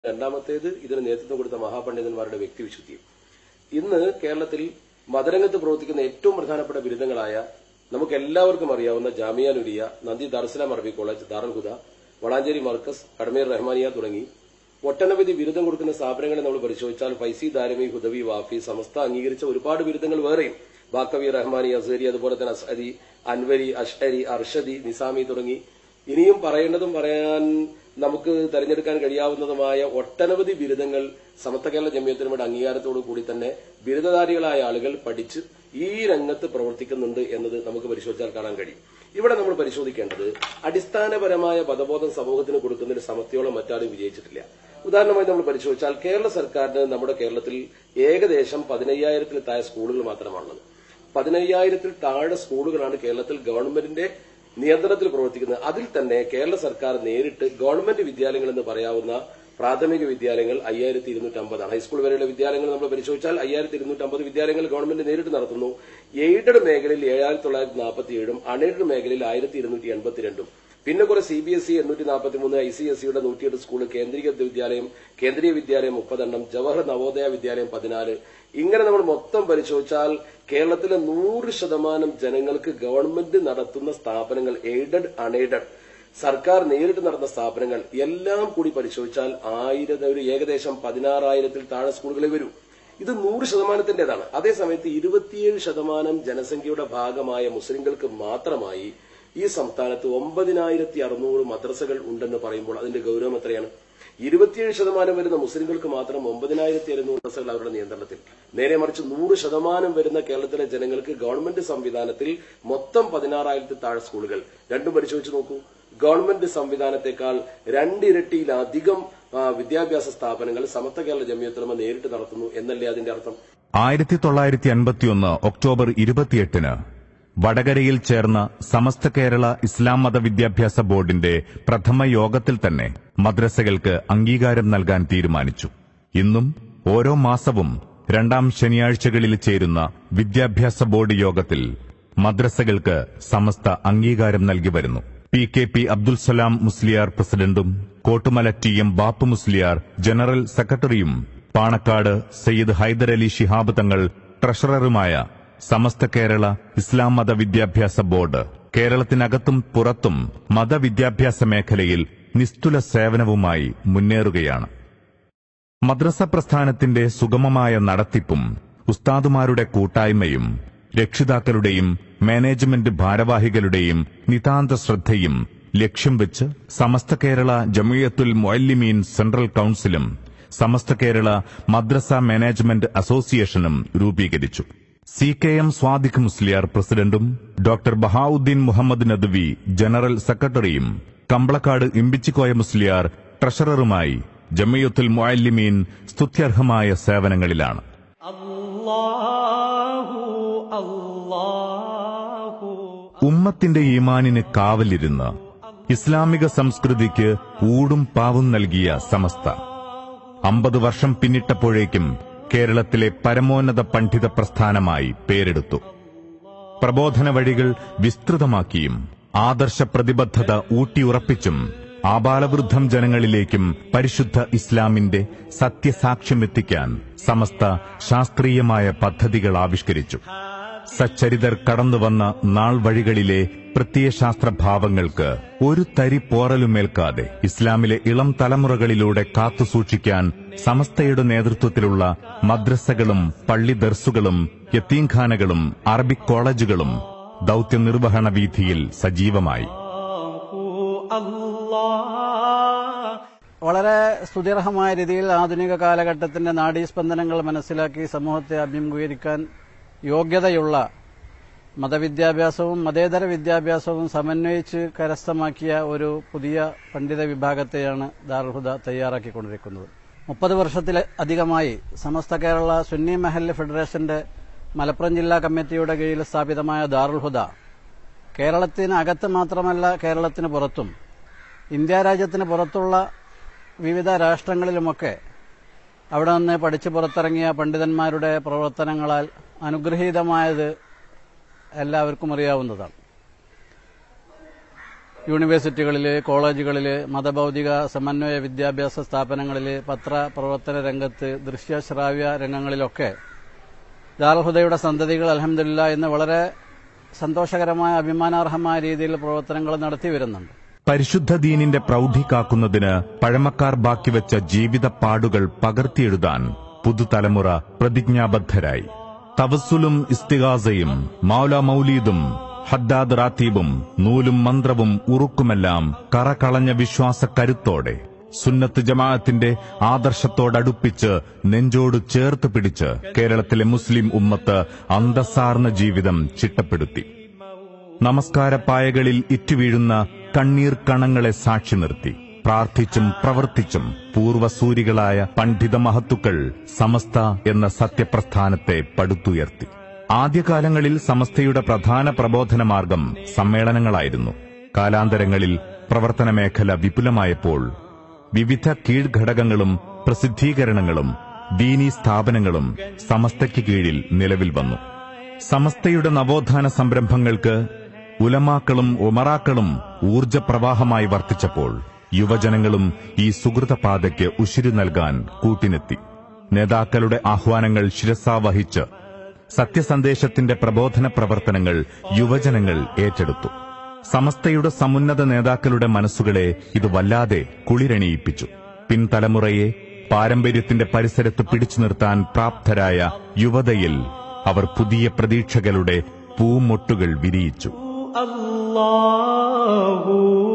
രണ്ടാമത്തേത് ഇതിന് നേതൃത്വം കൊടുത്ത മഹാപണ്ഡിതന്മാരുടെ വ്യക്തിവിശുദ്ധിയും ഇന്ന് കേരളത്തിൽ മതരംഗത്ത് പ്രവർത്തിക്കുന്ന ഏറ്റവും പ്രധാനപ്പെട്ട ബിരുദങ്ങളായ നമുക്ക് എല്ലാവർക്കും അറിയാവുന്ന ജാമിയ നുരിയ നന്ദി ദാർസലാം അറബി കോളേജ് ദാറുൽഹുദ വളാഞ്ചേരി മർക്കസ് കടമേർ റഹ്മാനിയ തുടങ്ങി ഒട്ടനവധി ബിരുദം കൊടുക്കുന്ന സ്ഥാപനങ്ങളെ നമ്മൾ പരിശോധിച്ചാൽ ഫൈസി ദാരമി ഹുദവി വാഫി സമസ്ത അംഗീകരിച്ച ഒരുപാട് ബിരുദങ്ങൾ വേറെയും ബാക്കവി റഹ്മാനി അസേരി അതുപോലെ തന്നെ അസ്അരി അൻവരി അഷ്അരി അർഷദി നിസാമി തുടങ്ങി ഇനിയും പറയേണ്ടതും പറയാൻ നമുക്ക് തെരഞ്ഞെടുക്കാൻ കഴിയാവുന്നതുമായ ഒട്ടനവധി ബിരുദങ്ങൾ സമത്വ കേരള ജമ്മിയത്തിനുമേടെ അംഗീകാരത്തോടു കൂടി തന്നെ ബിരുദധാരികളായ ആളുകൾ പഠിച്ച് ഈ രംഗത്ത് പ്രവർത്തിക്കുന്നുണ്ട് എന്നത് നമുക്ക് പരിശോധിച്ചാൽ കാണാൻ കഴിയും ഇവിടെ നമ്മൾ പരിശോധിക്കേണ്ടത് അടിസ്ഥാനപരമായ പദബോധം സമൂഹത്തിന് കൊടുക്കുന്നതിന് സമത്യോളം മറ്റാരും വിജയിച്ചിട്ടില്ല ഉദാഹരണമായി നമ്മൾ പരിശോധിച്ചാൽ കേരള സർക്കാരിന് നമ്മുടെ കേരളത്തിൽ ഏകദേശം പതിനയ്യായിരത്തിൽ താഴെ സ്കൂളുകൾ മാത്രമാണുള്ളത് പതിനയ്യായിരത്തിൽ താഴെ സ്കൂളുകളാണ് കേരളത്തിൽ ഗവൺമെന്റിന്റെ നിയന്ത്രണത്തിൽ പ്രവർത്തിക്കുന്നത് അതിൽ തന്നെ കേരള സർക്കാർ നേരിട്ട് ഗവൺമെന്റ് വിദ്യാലയങ്ങൾ എന്ന് പറയാവുന്ന പ്രാഥമിക വിദ്യാലയങ്ങൾ അയ്യായിരത്തി ഇരുന്നൂറ്റി അമ്പതാണ് ഹൈസ്കൂൾ വരെയുള്ള വിദ്യാലയങ്ങൾ നമ്മൾ പരിശോധിച്ചാൽ അയ്യായിരത്തി ഇരുന്നൂറ്റി അമ്പത് വിദ്യാലയങ്ങൾ ഗവൺമെന്റ് നേരിട്ട് നടത്തുന്നു എയ്ഡഡ് മേഖലയിൽ ഏഴായിരത്തി തൊള്ളായിരത്തി നാൽപ്പത്തി ഏഴും അൺഎയ്ഡഡ് മേഖലയിൽ ആയിരത്തി ഇരുന്നൂറ്റി എൺപത്തിരണ്ടും പിന്നെ കുറെ സി ബി എസ് ഇ എണ്ണൂറ്റി നാൽപ്പത്തി മൂന്ന് ഐ സി എസ് സിയുടെ നൂറ്റിയെട്ട് സ്കൂൾ കേന്ദ്രീകൃത വിദ്യാലയം കേന്ദ്രീയ വിദ്യാലയം മുപ്പതെണ്ണം ജവഹർ നവോദയ വിദ്യാലയം പതിനാല് ഇങ്ങനെ നമ്മൾ മൊത്തം പരിശോധിച്ചാൽ കേരളത്തിലെ നൂറ് ശതമാനം ജനങ്ങൾക്ക് ഗവൺമെന്റ് നടത്തുന്ന സ്ഥാപനങ്ങൾ എയ്ഡഡ് അൺഎയ്ഡഡ് സർക്കാർ നേരിട്ട് നടന്ന സ്ഥാപനങ്ങൾ എല്ലാം കൂടി പരിശോധിച്ചാൽ ആയിരത്തി ഒരു ഏകദേശം പതിനാറായിരത്തിൽ താഴെ സ്കൂളുകളെ വരൂ ഇത് നൂറ് ശതമാനത്തിന്റേതാണ് അതേസമയത്ത് ഇരുപത്തിയേഴ് ശതമാനം ജനസംഖ്യയുടെ ഭാഗമായ മുസ്ലിങ്ങൾക്ക് മാത്രമായി ഈ സംസ്ഥാനത്ത് ഒമ്പതിനായിരത്തി അറുന്നൂറ് മദ്രസകൾ ഉണ്ടെന്ന് പറയുമ്പോൾ അതിന്റെ ഗൗരവം എത്രയാണ് ഇരുപത്തിയേഴ് ശതമാനം വരുന്ന മുസ്ലിങ്ങൾക്ക് മാത്രം ഒമ്പതിനായിരത്തി അറുന്നൂറ് മദ്രസകൾ അവരുടെ നിയന്ത്രണത്തിൽ നേരെ മറിച്ച് നൂറ് ശതമാനം വരുന്ന കേരളത്തിലെ ജനങ്ങൾക്ക് ഗവൺമെന്റ് സംവിധാനത്തിൽ മൊത്തം പതിനാറായിരത്തി താഴെ സ്കൂളുകൾ രണ്ടും പരിശോധിച്ച് നോക്കൂ ഗവൺമെന്റ് സംവിധാനത്തെക്കാൾ രണ്ടിരട്ടിയിലധികം ആ, വിദ്യാഭ്യാസ സ്ഥാപനങ്ങൾ സമത്വ കേരള ജമിയത്തുലമ നേരിട്ട് നടത്തുന്നു എന്നല്ലേ അതിന്റെ അർത്ഥം ആയിരത്തി തൊള്ളായിരത്തി അൻപത്തിയൊന്ന് ഒക്ടോബർ ഇരുപത്തിയെട്ടിന് വടകരയിൽ ചേർന്ന സമസ്ത കേരള ഇസ്ലാം മത വിദ്യാഭ്യാസ ബോർഡിന്റെ പ്രഥമ യോഗത്തിൽ തന്നെ മദ്രസകൾക്ക് അംഗീകാരം നൽകാൻ തീരുമാനിച്ചു ഇന്നും ഓരോ മാസവും രണ്ടാം ശനിയാഴ്ചകളിൽ ചേരുന്ന വിദ്യാഭ്യാസ ബോർഡ് യോഗത്തിൽ മദ്രസകൾക്ക് സമസ്ത അംഗീകാരം നൽകി വരുന്നു P K P Abdul Salam Musliyar പ്രസിഡന്റും Kottumala T M Bappu Musliyar general സെക്രട്ടറിയും പാണക്കാട് സയ്യിദ് ഹൈദരലി ശിഹാബ് തങ്ങൾ ട്രഷററുമായ സമസ്ത കേരള ഇസ്ലാം മത വിദ്യാഭ്യാസ ബോർഡ് കേരളത്തിനകത്തും പുറത്തും മതവിദ്യാഭ്യാസ മേഖലയിൽ നിസ്തുല സേവനവുമായി മുന്നേറുകയാണ് മദ്രസ പ്രസ്ഥാനത്തിന്റെ സുഗമമായ നടത്തിപ്പും ഉസ്താദുമാരുടെ കൂട്ടായ്മയും രക്ഷിതാക്കളുടെയും മാനേജ്മെന്റ് ഭാരവാഹികളുടെയും നിതാന്ത ശ്രദ്ധയും ലക്ഷ്യം വെച്ച് സമസ്ത കേരള ജമിയത്തുൽ മൊയല്ലിമീൻ സെൻട്രൽ കൌൺസിലും സമസ്ത കേരള മദ്രസ മാനേജ്മെന്റ് അസോസിയേഷനും രൂപീകരിച്ചു C K M Swadiq Musliyar പ്രസിഡന്റും ഡോക്ടർ ബഹാവുദ്ദീൻ മുഹമ്മദ് നദ്വി ജനറൽ സെക്രട്ടറിയും കമ്പളക്കാട് ഇമ്പിച്ചിക്കോയ മുസ്ലിയാർ ട്രഷററുമായി ജമിയത്തുൽ മൊയല്ലിമീൻ സ്തുത്യർഹമായ സേവനങ്ങളിലാണ് അല്ലാഹു അല്ലാഹു ഉമ്മത്തിന്റെ ഈമാനിന് കാവലിരുന്ന് ഇസ്ലാമിക സംസ്കൃതിക്ക് ഊടും പാവും നൽകിയ സമസ്ത അമ്പത് വർഷം പിന്നിട്ടപ്പോഴേക്കും കേരളത്തിലെ പരമോന്നത പണ്ഡിത പ്രസ്ഥാനമായി പേരെടുത്തു പ്രബോധന വഴികൾ വിസ്തൃതമാക്കിയും ആദർശ പ്രതിബദ്ധത ഊട്ടിയുറപ്പിച്ചും ആബാലവൃദ്ധം ജനങ്ങളിലേക്കും പരിശുദ്ധ ഇസ്ലാമിന്റെ സത്യസാക്ഷ്യമെത്തിക്കാൻ സമസ്ത ശാസ്ത്രീയമായ പദ്ധതികൾ ആവിഷ്കരിച്ചു സച്ചരിതർ കടന്നുവന്ന നാൾ വഴികളിലെ പ്രത്യയശാസ്ത്രഭാവങ്ങൾക്ക് ഒരു തരി പോറലുമേൽക്കാതെ ഇസ്ലാമിലെ ഇളം തലമുറകളിലൂടെ കാത്തുസൂക്ഷിക്കാൻ സമസ്തയുടെ നേതൃത്വത്തിലുള്ള മദ്രസകളും പള്ളി ദർസുകളും യത്തീംഖാനകളും അറബിക് കോളേജുകളും ദൌത്യ നിർവഹണ വീഥിയിൽ സജീവമായി അല്ലാഹ് വളരെ സ്തുത്യർഹമായ രീതിയിൽ ആധുനിക കാലഘട്ടത്തിന്റെ നാഡീസ്പന്ദനങ്ങൾ മനസ്സിലാക്കി സമൂഹത്തെ അഭിമുഖീകരിക്കാൻ യോഗ്യതയുള്ള മതവിദ്യാഭ്യാസവും മതേതര വിദ്യാഭ്യാസവും സമന്വയിച്ച് കരസ്ഥമാക്കിയ ഒരു പുതിയ പണ്ഡിത വിഭാഗത്തെയാണ് ദാർഹുദ തയ്യാറാക്കിക്കൊണ്ടിരിക്കുന്നത് മുപ്പത് വർഷത്തിൽ അധികമായി സമസ്ത കേരള സുന്നി മഹല്ല് ഫെഡറേഷന്റെ മലപ്പുറം ജില്ലാ കമ്മിറ്റിയുടെ കീഴിൽ സ്ഥാപിതമായ ദാറുൽഹുദ കേരളത്തിനകത്ത് മാത്രമല്ല കേരളത്തിന് പുറത്തും ഇന്ത്യ രാജ്യത്തിന് പുറത്തുള്ള വിവിധ രാഷ്ട്രങ്ങളിലുമൊക്കെ അവിടെ നിന്ന് പഠിച്ചു പുറത്തിറങ്ങിയ പണ്ഡിതന്മാരുടെ പ്രവർത്തനങ്ങളാൽ അനുഗ്രഹീതമായത് എല്ലാവർക്കും അറിയാവുന്നതാണ് യൂണിവേഴ്സിറ്റികളിൽ കോളേജുകളിൽ മതഭൗതിക സമന്വയ വിദ്യാഭ്യാസ സ്ഥാപനങ്ങളിൽ പത്ര പ്രവർത്തന രംഗത്ത് ദൃശ്യ ശ്രാവ്യ രംഗങ്ങളിലൊക്കെ ദാർഹുദയുടെ സന്തതികൾ അലഹമില്ല ഇന്ന് വളരെ സന്തോഷകരമായ അഭിമാനാർഹമായ രീതിയിൽ പ്രവർത്തനങ്ങൾ നടത്തി വരുന്നുണ്ട് പരിശുദ്ധ ദീനിന്റെ പ്രൗഢി കാക്കുന്നതിന് പഴമക്കാർ ബാക്കിവെച്ച ജീവിത പാടുകൾ പകർത്തിയെഴുതാൻ പുതുതലമുറ പ്രതിജ്ഞാബദ്ധരായി തവസ്സുലും ഇസ്തിഗാസയും മൗല മൗലീദും ഹദ്ദാദ് റാത്തീബും നൂലും മന്ത്രവും ഉറുക്കുമെല്ലാം കറകളഞ്ഞ വിശ്വാസ കരുത്തോടെ സുന്നത്ത് ജമാഅത്തിന്റെ ആദർശത്തോടടുപ്പിച്ച് നെഞ്ചോട് ചേർത്ത് പിടിച്ച് കേരളത്തിലെ മുസ്ലിം ഉമ്മത്ത് അന്തസ്സാർന്ന ജീവിതം ചിട്ടപ്പെടുത്തി നമസ്കാരപ്പായകളിൽ ഇറ്റുവീഴുന്ന കണ്ണീർ കണങ്ങളെ സാക്ഷി നിർത്തി പ്രാർത്ഥിച്ചും പ്രവർത്തിച്ചും പൂർവസൂരികളായ പണ്ഡിത മഹത്തുക്കൾ സമസ്ത എന്ന സത്യപ്രസ്ഥാനത്തെ പടുത്തുയർത്തി ആദ്യകാലങ്ങളിൽ സമസ്തയുടെ പ്രധാന പ്രബോധന മാർഗം സമ്മേളനങ്ങളായിരുന്നു കാലാന്തരങ്ങളിൽ പ്രവർത്തന മേഖല വിപുലമായപ്പോൾ വിവിധ കീഴ്ഘടകങ്ങളും പ്രസിദ്ധീകരണങ്ങളും ദീനീ സ്ഥാപനങ്ങളും സമസ്തയ്ക്ക് കീഴിൽ നിലവിൽ വന്നു സമസ്തയുടെ നവോത്ഥാന സംരംഭങ്ങൾക്ക് ഉലമാക്കളും ഉമറാക്കളും ഊർജപ്രവാഹമായി വർത്തിച്ചപ്പോൾ യുവജനങ്ങളും ഈ സുഹൃതപാതയ്ക്ക് ഉശിരു നൽകാൻ കൂട്ടിനെത്തി നേതാക്കളുടെ ആഹ്വാനങ്ങൾ ശിരസാവഹിച്ച് സത്യസന്ദേശത്തിന്റെ പ്രബോധന പ്രവർത്തനങ്ങൾ യുവജനങ്ങൾ ഏറ്റെടുത്തു സമസ്തയുടെ സമുന്നത നേതാക്കളുടെ മനസ്സുകളെ ഇത് വല്ലാതെ കുളിരണിയിപ്പിച്ചു പിൻതലമുറയെ പാരമ്പര്യത്തിന്റെ പരിസരത്ത് പിടിച്ചു നിർത്താൻ പ്രാപ്തരായ യുവതയിൽ അവർ പുതിയ പ്രതീക്ഷകളുടെ പൂമൊട്ടുകൾ വിരിയിച്ചു അല്ലാഹു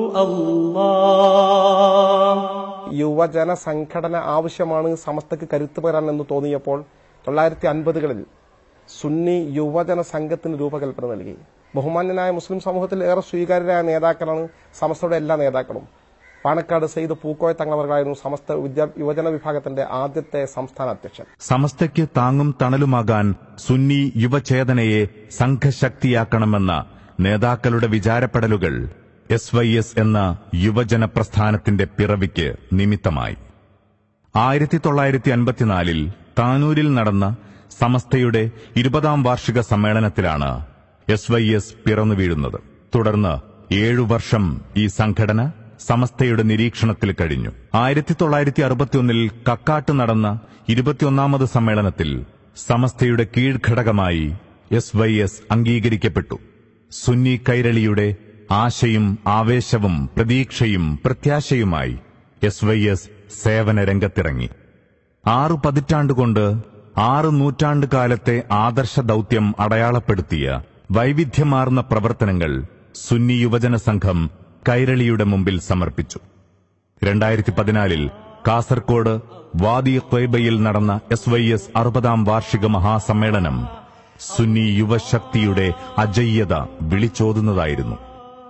അല്ലാഹ് യുവജന സംഘടന ആവശ്യമാണ് സമസ്തക്ക് കരുത്തു പകരാൻ എന്ന് തോന്നിയപ്പോൾ തൊള്ളായിരത്തി അൻപതുകളിൽ സുന്നി യുവജന സംഘത്തിന് രൂപകൽപ്പന നൽകി ബഹുമാന്യനായ മുസ്ലിം സമൂഹത്തിൽ ഏറെ സ്വീകാര്യരായ നേതാക്കളാണ് സമസ്തയുടെ എല്ലാ നേതാക്കളും പാണക്കാട് സെയ്ദ് പൂക്കോയ തങ്ങളവർക്കായിരുന്നു സമസ്ത വിദ്യാ യുവജന വിഭാഗത്തിന്റെ ആദ്യത്തെ സംസ്ഥാന അധ്യക്ഷൻ സമസ്തയ്ക്ക് താങ്ങും തണലുമാകാൻ സുന്നി യുവചേതനയെ സംഘശക്തിയാക്കണമെന്ന നേതാക്കളുടെ വിചാരപ്പെടലുകൾ എസ് വൈ എസ് എന്ന യുവജന പ്രസ്ഥാനത്തിന്റെ പിറവിക്ക് നിമിത്തമായി ആയിരത്തി തൊള്ളായിരത്തി അൻപത്തിനാലിൽ താനൂരിൽ നടന്ന സമസ്തയുടെ ഇരുപതാം വാർഷിക സമ്മേളനത്തിലാണ് എസ് വൈ എസ് പിറന്നു വീഴുന്നത് തുടർന്ന് ഏഴു വർഷം ഈ സംഘടന സമസ്തയുടെ നിരീക്ഷണത്തിൽ കഴിഞ്ഞു ആയിരത്തി തൊള്ളായിരത്തി അറുപത്തിയൊന്നിൽ കക്കാട്ട് നടന്ന ഇരുപത്തിയൊന്നാമത് സമ്മേളനത്തിൽ സമസ്തയുടെ കീഴ്ഘടകമായി എസ് വൈ എസ് അംഗീകരിക്കപ്പെട്ടു സുന്നി കൈരളിയുടെ ആശയും ആവേശവും പ്രതീക്ഷയും പ്രത്യാശയുമായി എസ് വൈ എസ് സേവന രംഗത്തിറങ്ങി ആറു പതിറ്റാണ്ടുകൊണ്ട് ആറ് നൂറ്റാണ്ട് കാലത്തെ ആദർശ ദൗത്യം അടയാളപ്പെടുത്തിയ വൈവിധ്യമാർന്ന പ്രവർത്തനങ്ങൾ സുന്നി യുവജന സംഘം കൈരളിയുടെ മുമ്പിൽ സമർപ്പിച്ചു രണ്ടായിരത്തി പതിനാലിൽ കാസർകോട് വാദി ത്വയ്ബയിൽ നടന്ന എസ് വൈ എസ് അറുപതാം വാർഷിക മഹാസമ്മേളനം സുന്നി യുവശക്തിയുടെ അജയ്യത വിളിച്ചോതുന്നതായിരുന്നു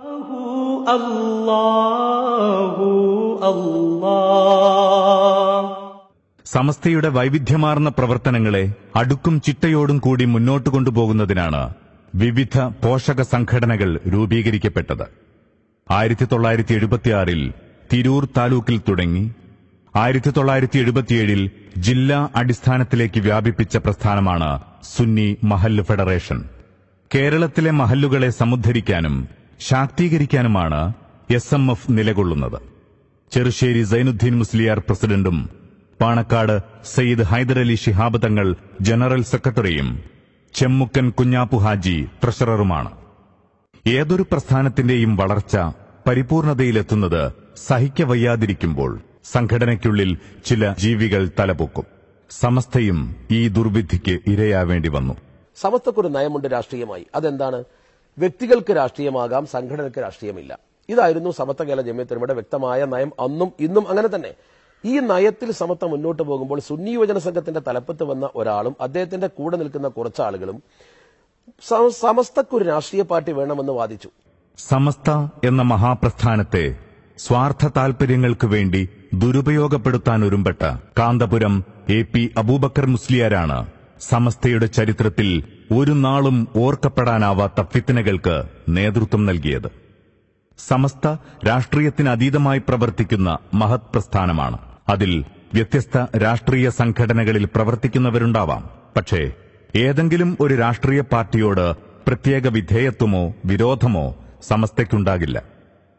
അല്ലാഹു അല്ലാഹ് സമസ്തയുടെ വൈവിധ്യമാർന്ന പ്രവർത്തനങ്ങളെ അടുക്കും ചിട്ടയോടും കൂടി മുന്നോട്ട് കൊണ്ടുപോകുന്നതിനാണ് വിവിധ പോഷക സംഘടനകൾ രൂപീകരിക്കപ്പെട്ടത് ആയിരത്തി തൊള്ളായിരത്തി എഴുപത്തിയാറിൽ തിരൂർ താലൂക്കിൽ തുടങ്ങി ആയിരത്തി തൊള്ളായിരത്തി എഴുപത്തിയേഴിൽ ജില്ലാ അടിസ്ഥാനത്തിലേക്ക് വ്യാപിപ്പിച്ച പ്രസ്ഥാനമാണ് സുന്നി മഹല്ല് ഫെഡറേഷൻ കേരളത്തിലെ മഹല്ലുകളെ സമുദ്ധരിക്കാനും ശാക്തീകരിക്കാനുമാണ് എസ് എം എഫ് നിലകൊള്ളുന്നത് ചെറുശ്ശേരി സൈനുദ്ദീൻ മുസ്ലിയാർ പ്രസിഡന്റും പാണക്കാട് സയ്യിദ് ഹൈദരലി ശിഹാബ് തങ്ങൾ ജനറൽ സെക്രട്ടറിയും ചെമ്മുക്കൻ കുഞ്ഞാപ്പു ഹാജി ട്രഷററുമാണ് ഏതൊരു പ്രസ്ഥാനത്തിന്റെയും വളർച്ച പരിപൂർണതയിലെത്തുന്നത് സഹിക്കവയ്യാതിരിക്കുമ്പോൾ സംഘടനയ്ക്കുള്ളിൽ ചില ജീവികൾ തലപൊക്കും സമസ്തയും ഈ ദുർവിധിക്ക് ഇരയാവേണ്ടി വന്നു സമസ്തക്കൊരു നയമുണ്ട് രാഷ്ട്രീയമായി അതെന്താണ് വ്യക്തികൾക്ക് രാഷ്ട്രീയമാകാം സംഘടനയ്ക്ക് രാഷ്ട്രീയമില്ല ഇതായിരുന്നു സമത്വ കേരള ജമ്യത്തിനുടെ വ്യക്തമായ നയം അന്നും ഇന്നും അങ്ങനെ തന്നെ ഈ നയത്തിൽ സമത്വ മുന്നോട്ട് പോകുമ്പോൾ സുന്നി യുവജന സംഘത്തിന്റെ തലപ്പത്ത് വന്ന ഒരാളും അദ്ദേഹത്തിന്റെ കൂടെ നിൽക്കുന്ന കുറച്ചാളുകളും സ- സമസ്തക്കൊരു രാഷ്ട്രീയ പാർട്ടി വേണമെന്ന് വാദിച്ചു സമസ്ത എന്ന മഹാപ്രസ്ഥാനത്തെ സ്വാർത്ഥ താൽപര്യങ്ങൾക്ക് വേണ്ടി ദുരുപയോഗപ്പെടുത്താൻ ഒരുമ്പെട്ട കാന്തപുരം എ പി അബൂബക്കർ മുസ്ലിയാരാണ് സമസ്തയുടെ ചരിത്രത്തിൽ ഒരു നാളും ഓർക്കപ്പെടാനാവാത്ത ഫിത്തനകൾക്ക് നേതൃത്വം നൽകിയത് സമസ്ത രാഷ്ട്രീയത്തിന് അതീതമായി പ്രവർത്തിക്കുന്ന മഹത് പ്രസ്ഥാനമാണ് അതിൽ വ്യത്യസ്ത രാഷ്ട്രീയ സംഘടനകളിൽ പ്രവർത്തിക്കുന്നവരുണ്ടാവാം പക്ഷേ ഏതെങ്കിലും ഒരു രാഷ്ട്രീയ പാർട്ടിയോട് പ്രത്യേക വിധേയത്വമോ വിരോധമോ സമസ്തയ്ക്കുണ്ടാകില്ല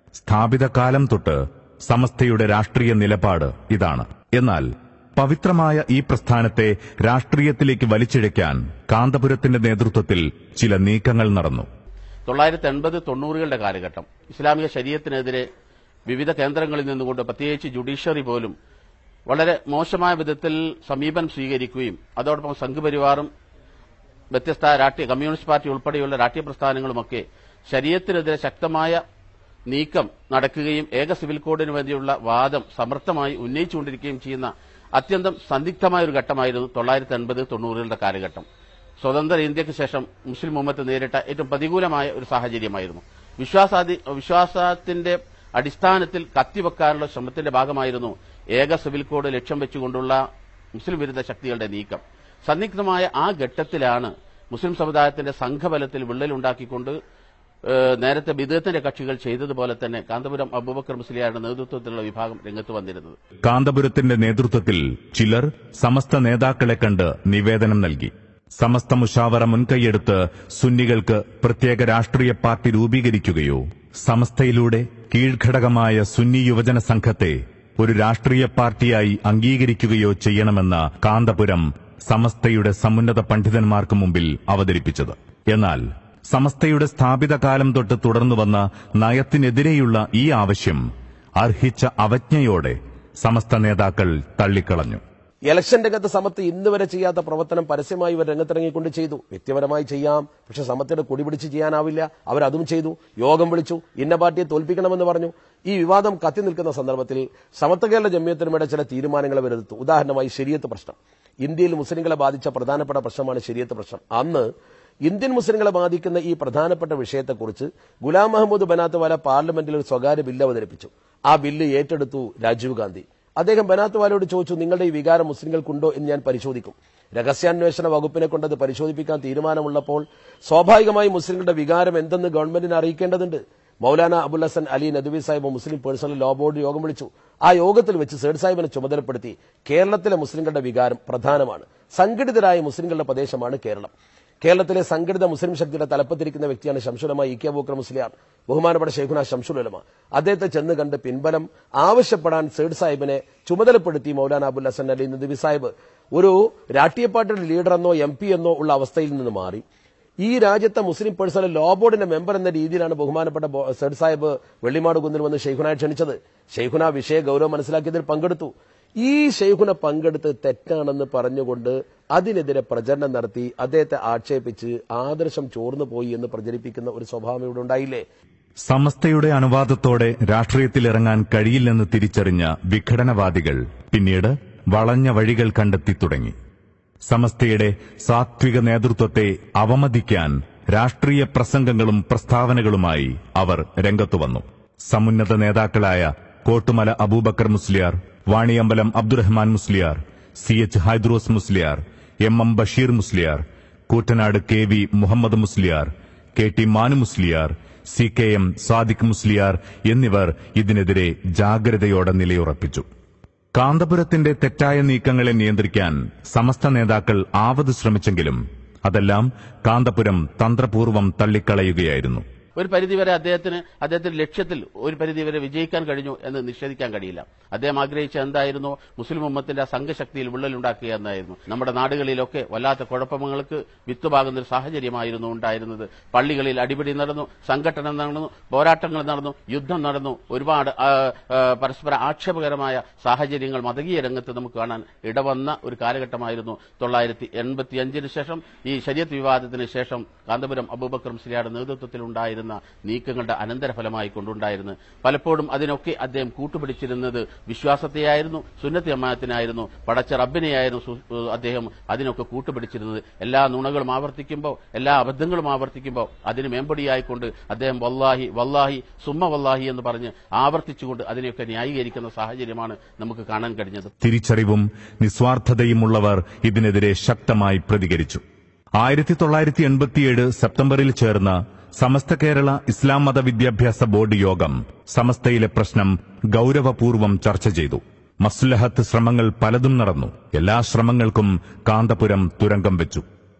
സ്ഥാപിത കാലം തൊട്ട് സമസ്തയുടെ രാഷ്ട്രീയ നിലപാട് ഇതാണ് എന്നാൽ പവിത്രമായ ഈ പ്രസ്ഥാനത്തെ രാഷ്ട്രീയത്തിലേക്ക് വലിച്ചിഴയ്ക്കാൻ കാന്തപുരത്തിന്റെ നേതൃത്വത്തിൽ ചില നീക്കങ്ങൾ നടന്നു തൊള്ളായിരത്തി എൺപത് തൊണ്ണൂറുകളുടെ കാലഘട്ടം ഇസ്ലാമിക ശരീരത്തിനെതിരെ വിവിധ കേന്ദ്രങ്ങളിൽ നിന്നുകൊണ്ട് പ്രത്യേകിച്ച് ജുഡീഷ്യറി പോലും വളരെ മോശമായ വിധത്തിൽ സമീപനം സ്വീകരിക്കുകയും അതോടൊപ്പം സംഘപരിവാറും വ്യത്യസ്ത രാഷ്ട്രീയ കമ്മ്യൂണിസ്റ്റ് പാർട്ടി ഉൾപ്പെടെയുള്ള രാഷ്ട്രീയ പ്രസ്ഥാനങ്ങളുമൊക്കെ ശരീരത്തിനെതിരെ ശക്തമായ നീക്കം നടക്കുകയും ഏക സിവിൽ കോഡിന് വേണ്ടിയുള്ള വാദം സമർത്ഥമായി ഉന്നയിച്ചുകൊണ്ടിരിക്കുകയും ചെയ്യുന്ന അത്യന്തം സന്ദിഗ്ധമായ ഒരു ഘട്ടമായിരുന്നു തൊള്ളായിരത്തി എൺപത് തൊണ്ണൂറുകളുടെ കാലഘട്ടം സ്വതന്ത്ര ഇന്ത്യക്ക് ശേഷം മുസ്ലിം ഉമ്മത്ത് നേരിട്ട ഏറ്റവും പ്രതികൂലമായ ഒരു സാഹചര്യമായിരുന്നു വിശ്വാസാദി വിശ്വാസത്തിന്റെ അടിസ്ഥാനത്തിൽ കത്തിവെക്കാനുള്ള ശ്രമത്തിന്റെ ഭാഗമായിരുന്നു ഏക സിവിൽ കോഡ് ലക്ഷ്യം വെച്ചുകൊണ്ടുള്ള മുസ്ലിം വിരുദ്ധ ശക്തികളുടെ നീക്കം സന്നിഗ്ധമായ ആ ഘട്ടത്തിലാണ് മുസ്ലിം സമുദായത്തിന്റെ സംഘബലത്തിൽ വിള്ളലുണ്ടാക്കിക്കൊണ്ട് ഏഹ്, നേരത്തെ ബിദത്തിന്റെ കക്ഷികൾ ചെയ്തതുപോലെ തന്നെ കാന്തപുരം അബൂബക്കർ മുസ്ലിയാരുടെ നേതൃത്വത്തിലുള്ള വിഭാഗം രംഗത്ത് വന്നിരുന്നത് കാന്തപുരത്തിന്റെ നേതൃത്വത്തിൽ ചിലർ സമസ്ത നേതാക്കളെ കണ്ട് നിവേദനം നൽകി സമസ്ത മുഷാവറ മുൻകൈയെടുത്ത് സുന്നികൾക്ക് പ്രത്യേക രാഷ്ട്രീയ പാർട്ടി രൂപീകരിക്കുകയോ സമസ്തയിലൂടെ കീഴ്ഘടകമായ സുന്നി യുവജന സംഘത്തെ ഒരു രാഷ്ട്രീയ പാർട്ടിയായി അംഗീകരിക്കുകയോ ചെയ്യണമെന്ന കാന്തപുരം സമസ്തയുടെ സമുന്നത പണ്ഡിതന്മാർക്ക് മുമ്പിൽ അവതരിപ്പിച്ചത് എന്നാൽ സമസ്തയുടെ സ്ഥാപിത കാലം തൊട്ട് തുടർന്നു വന്ന നയത്തിനെതിരെയുള്ള ഈ ആവശ്യം അർഹിച്ച അവജ്ഞയോടെ സമസ്ത നേതാക്കൾ തള്ളിക്കളഞ്ഞു ഇലക്ഷൻ രംഗത്ത് സമത്ത് ഇന്ന് വരെ ചെയ്യാത്ത പ്രവർത്തനം പരസ്യമായി ഇവർ രംഗത്തിറങ്ങിക്കൊണ്ട് ചെയ്തു വ്യക്തിപരമായി ചെയ്യാം പക്ഷെ സമത്തയുടെ കൊടി പിടിച്ച് ചെയ്യാനാവില്ല അവരതും ചെയ്തു യോഗം വിളിച്ചു ഇന്ന പാർട്ടിയെ തോൽപ്പിക്കണമെന്ന് പറഞ്ഞു ഈ വിവാദം കത്തി നിൽക്കുന്ന സന്ദർഭത്തിൽ സമത്വ കേരള ജമ്മിയത്തിനുമേടെ ചില തീരുമാനങ്ങൾ അവരെടുത്തു ഉദാഹരണമായി ശരിയത്ത് പ്രശ്നം ഇന്ത്യയിൽ മുസ്ലിങ്ങളെ ബാധിച്ച പ്രധാനപ്പെട്ട പ്രശ്നമാണ് ശരിയത്ത് പ്രശ്നം അന്ന് ഇന്ത്യൻ മുസ്ലിങ്ങളെ ബാധിക്കുന്ന ഈ പ്രധാനപ്പെട്ട വിഷയത്തെക്കുറിച്ച് ഗുലാം മഹമ്മൂദ് ബനാത്ത് വാല പാർലമെന്റിൽ ഒരു സ്വകാര്യ ബില്ല് അവതരിപ്പിച്ചു ആ ബില്ല് ഏറ്റെടുത്തു രാജീവ് ഗാന്ധി അദ്ദേഹം ബനാത്ത് വാലയോട് ചോദിച്ചു നിങ്ങളുടെ ഈ വികാരം മുസ്ലിങ്ങൾക്കുണ്ടോ എന്ന് ഞാൻ പരിശോധിക്കും രഹസ്യാന്വേഷണ വകുപ്പിനെ കൊണ്ടത് പരിശോധിപ്പിക്കാൻ തീരുമാനമുള്ളപ്പോൾ സ്വാഭാവികമായി മുസ്ലിങ്ങളുടെ വികാരം എന്തെന്ന് ഗവൺമെന്റിനെ അറിയിക്കേണ്ടതുണ്ട് Maulana Abul Hasan Ali Nadwi Sahib Muslim personal law board യോഗം വിളിച്ചു ആ യോഗത്തിൽ വെച്ച് സേഡ് സാഹിബിനെ ചുമതലപ്പെടുത്തി കേരളത്തിലെ മുസ്ലിങ്ങളുടെ വികാരം പ്രധാനമാണ് സംഘടിതരായ മുസ്ലിങ്ങളുടെ പ്രദേശമാണ് കേരളം കേരളത്തിലെ സംഘടിത മുസ്ലിം ശക്തിയുടെ തലപ്പത്തിരിക്കുന്ന വ്യക്തിയാണ് ശംസുലമ ഇ കെ ബൂക്കർ മുസ്ലിയാർ ബഹുമാനപ്പെട്ട ഷെയ്ഖുന ശംസുലമ അദ്ദേഹത്തെ ചെന്ന് കണ്ട് പിൻബലം ആവശ്യപ്പെടാൻ സേഡ് സാഹിബിനെ ചുമതലപ്പെടുത്തി മൗലാന അബുൽ ഹസൻ അലി നദ്വി സാഹിബ് ഒരു രാഷ്ട്രീയ പാർട്ടിയുടെ ലീഡർ എന്നോ എം പി എന്നോ ഉള്ള അവസ്ഥയിൽ നിന്ന് മാറി ഈ രാജ്യത്തെ മുസ്ലിം പേഴ്സണൽ ലോ ബോർഡിന്റെ മെമ്പർ എന്ന രീതിയിലാണ് ബഹുമാനപ്പെട്ട ബോ- സേഡ് സാഹിബ് വെള്ളിമാട് കുന്നിൽ വന്ന് ഷെയ്ഖുനായെ ക്ഷണിച്ചത് ഷെയ്ഖുന വിഷയ ഗൗരവം മനസ്സിലാക്കിയതിൽ പങ്കെടുത്തു ഈ ഷെയ്ഖുന പങ്കെടുത്ത് തെറ്റാണെന്ന് പറഞ്ഞുകൊണ്ട് അതിനെതിരെ പ്രചരണം നടത്തി അദ്ദേഹത്തെ ആക്ഷേപിച്ച് ആദർശം ചോർന്നു പോയി എന്ന് പ്രചരിപ്പിക്കുന്ന ഒരു സ്വഭാവം ഇവിടെ ഉണ്ടായില്ലേ സമസ്തയുടെ അനുവാദത്തോടെ രാഷ്ട്രീയത്തിലിറങ്ങാൻ കഴിയില്ലെന്ന് തിരിച്ചറിഞ്ഞ വിഘടനവാദികൾ പിന്നീട് വളഞ്ഞ വഴികൾ കണ്ടെത്തി തുടങ്ങി സമസ്തയുടെ സാത്വിക നേതൃത്വത്തെ അവമതിക്കാൻ രാഷ്ട്രീയ പ്രസംഗങ്ങളും പ്രസ്താവനകളുമായി അവർ രംഗത്തുവന്നു സമുന്നത നേതാക്കളായ Kottumala Aboobacker Musliyar Vaniyambalam Abdurahman Musliyar C H Hydros Musliyar M M Basheer Musliyar Koottanad K V Muhammad Musliyar K T Manu Musliyar C K M Sadiq Musliyar എന്നിവർ ഇതിനെതിരെ ജാഗ്രതയോടെ നിലയുറപ്പിച്ചു കാന്തപുരത്തിന്റെ തെറ്റായ നീക്കങ്ങളെ നിയന്ത്രിക്കാൻ സമസ്ത നേതാക്കൾ ആവത് ശ്രമിച്ചെങ്കിലും അതെല്ലാം കാന്തപുരം തന്ത്രപൂർവം തള്ളിക്കളയുകയായിരുന്നു ഒരു പരിധിവരെ അദ്ദേഹത്തിന് അദ്ദേഹത്തിന്റെ ലക്ഷ്യത്തിൽ ഒരു പരിധിവരെ വിജയിക്കാൻ കഴിഞ്ഞു എന്ന് നിഷേധിക്കാൻ കഴിയില്ല അദ്ദേഹം ആഗ്രഹിച്ച എന്തായിരുന്നു മുസ്ലിം ഉമ്മത്തിന്റെ ആ സംഘശക്തിയിൽ വിള്ളലുണ്ടാക്കുക എന്നായിരുന്നു നമ്മുടെ നാടുകളിലൊക്കെ വല്ലാത്ത കുഴപ്പങ്ങൾക്ക് വിത്തുപാകുന്ന ഒരു സാഹചര്യമായിരുന്നു ഉണ്ടായിരുന്നത് പള്ളികളിൽ അടിപിടി നടന്നു സംഘടന നടന്നു പോരാട്ടങ്ങൾ നടന്നു യുദ്ധം നടന്നു ഒരുപാട് ആ, ആ, പരസ്പര ആക്ഷേപകരമായ സാഹചര്യങ്ങൾ മതകീയ രംഗത്ത് നമുക്ക് കാണാൻ ഇടവന്ന ഒരു കാലഘട്ടമായിരുന്നു തൊള്ളായിരത്തി എൺപത്തിയഞ്ചിന് ശേഷം ഈ ശരീരത്ത് വിവാദത്തിന് ശേഷം കാന്തപുരം അബൂബക്കർ മുസ്ലിയാരുടെ നേതൃത്വത്തിൽ ഉണ്ടായിരുന്ന നീക്കങ്ങളുടെ അനന്തരഫലമായി കൊണ്ടുണ്ടായിരുന്നു പലപ്പോഴും അതിനൊക്കെ അദ്ദേഹം കൂട്ടുപിടിച്ചിരുന്നത് വിശ്വാസത്തെയായിരുന്നു സുന്നത്തി അമ്മായത്തിനായിരുന്നു പടച്ച റബ്ബിനെയായിരുന്നു സു- ഏഹ് അദ്ദേഹം അതിനൊക്കെ കൂട്ടുപിടിച്ചിരുന്നത് എല്ലാ നുണകളും ആവർത്തിക്കുമ്പോൾ എല്ലാ അബദ്ധങ്ങളും ആവർത്തിക്കുമ്പോൾ അതിന് മേമ്പടിയായിക്കൊണ്ട് അദ്ദേഹം വല്ലാഹി വല്ലാഹി സുമ്മ വല്ലാഹി എന്ന് പറഞ്ഞ് ആവർത്തിച്ചുകൊണ്ട് അതിനെയൊക്കെ ന്യായീകരിക്കുന്ന സാഹചര്യമാണ് നമുക്ക് കാണാൻ കഴിഞ്ഞത് തിരിച്ചറിവും നിസ്വാർത്ഥതയുമുള്ളവർ ഇതിനെതിരെ ശക്തമായി പ്രതികരിച്ചു ആയിരത്തി തൊള്ളായിരത്തി എൺപത്തിയേഴ് സെപ്റ്റംബറിൽ ചേർന്ന സമസ്ത കേരള ഇസ്ലാം മത വിദ്യാഭ്യാസ ബോർഡ് യോഗം സമസ്തയിലെ പ്രശ്നം ഗൌരവപൂർവ്വം ചർച്ച ചെയ്തു മസ്ലഹത്ത് ശ്രമങ്ങൾ പലതും നടന്നു എല്ലാ ശ്രമങ്ങൾക്കും കാന്തപുരം തുരങ്കം വെച്ചു